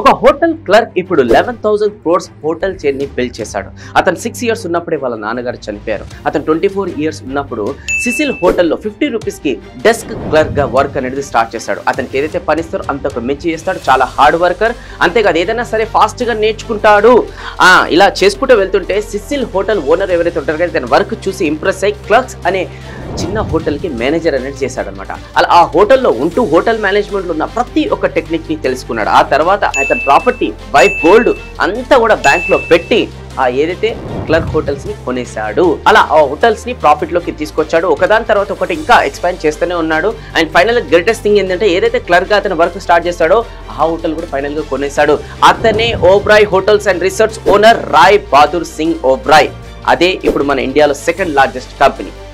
ఒక hotel clerk ఇప్పుడు eleven thousand crores hotel chain ని బిల్డ్ చేశాడు అతను సిక్స్ ఇయర్స్ ఉన్నప్పుడే వాళ్ళ నాన్నగారు చనిపోయారు అతను ట్వంటీ ఫోర్ ఇయర్స్ ఉన్నప్పుడు సిసిల్ హోటల్లో ఫిఫ్టీ రూపీస్ కి డెస్క్ క్లర్క్ గా వర్క్ అనేది స్టార్ట్ చేశాడు అతనికి ఏదైతే పని ఇస్తారో అంతకు మించి చేస్తాడు చాలా హార్డ్ వర్కర్ అంతేకాదు ఏదైనా సరే ఫాస్ట్ గా నేర్చుకుంటాడు ఆ ఇలా చేసుకుంటూ వెళ్తుంటే సిసిల్ హోటల్ ఓనర్ ఎవరైతే ఉంటారో కదా తన వర్క్ చూసి ఇంప్రెస్ అయ్యి క్లర్క్స్ అనే చిన్న హోటల్కి మేనేజర్ అనేది చేశాడనమాట అలా ఆ హోటల్లో ఉంటూ హోటల్ మేనేజ్మెంట్లో ఉన్న ప్రతి ఒక్క టెక్నిక్ ని తెలుసుకున్నాడు ఆ తర్వాత అతని ప్రాపర్టీ వైఫ్ గోల్డ్ అంతా కూడా బ్యాంక్ లో పెట్టి ఆ ఏదైతే క్లర్క్ హోటల్స్ ని కొనేశాడు అలా ఆ హోటల్స్ ని ప్రాఫిట్ లోకి తీసుకొచ్చాడు ఒకదాని తర్వాత ఒకటి ఇంకా ఎక్స్పాండ్ చేస్తూనే ఉన్నాడు అండ్ ఫైనల్ గ్రేటెస్ట్ థింగ్ ఏంటంటే ఏదైతే క్లర్క్ గా అతను వర్క్ స్టార్ట్ చేస్తాడో ఆ హోటల్ కూడా ఫైనల్ గా కొనేశాడు అతనే Oberoi hotels and resorts owner Rai Bahadur Singh Oberoi అదే ఇప్పుడు మన ఇండియాలో సెకండ్ లార్జెస్ట్ కంపెనీ